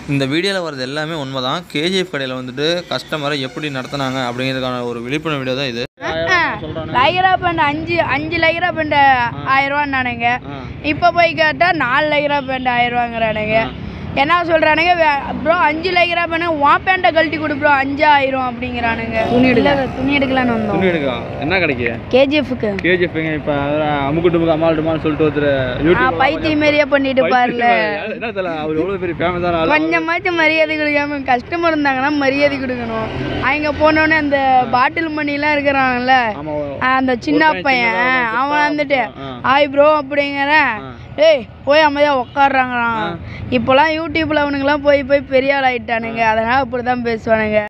இந்த வீடியோவில் வரது எல்லாமே உண்மை தான் கேஜிஎஃப் கடையில் வந்துட்டு கஸ்டமரை எப்படி நடத்துனாங்க அப்படிங்கிறதுக்கான ஒரு விழிப்புணர்வு வீடியோ தான் இது லைகரா பேண்ட் அஞ்சு அஞ்சு லைகரா பேண்ட் ஆயிரம் ரூபான்னானுங்க இப்போ போய் கேட்டால் நாலு லைகரா பேண்ட் ஆயிரம் ரூபாங்கிறானுங்க என்ன சொல்கிறானுங்க ப்ரோ அஞ்சு லைகரா பேண்ட் உன் பேண்ட்டை கழட்டி கொடு ப்ரோ அஞ்சு ஆயிரம் அப்படிங்கிறானுங்க துணி எடுக்கல துணி எடுக்கலான்னு வந்தோம் துணி எடுக்கா என்ன கிடைக்கு கேஜிஎஃப்க்கு கேஜிஎஃப் இப்போ அமுக்கு டுமுக்கு அம்மாள் டுமால் சொல்லிட்டு ஒருத்தர் ஆ யூடியூப் பைத்தியம் மாரியே பண்ணிட்டு பாருல என்ன தெரியல அவர் எவ்வளோ பெரிய ஃபேமஸான ஆள் கொஞ்சமாச்சும் மரியாதை கொடுக்காம கஸ்டமர் இருந்தாங்கன்னா மரியாதை கொடுக்கணும் அவங்க போனோடனே அந்த பாட்டில் மணிலாம் இருக்கிறாங்கல்ல ஆமாம் அந்த சின்ன பையன் அவன் வந்துட்டு ஆய் ப்ரோ அப்படிங்கிறேன் ஏய் போய் அமைதியாக உட்காடுறாங்களாம் இப்போலாம் யூடியூப்ல அவனுங்களாம் போய் போய் பெரிய ஆள் ஆயிட்டானுங்க அதனால அப்படி தான் பேசுவானுங்க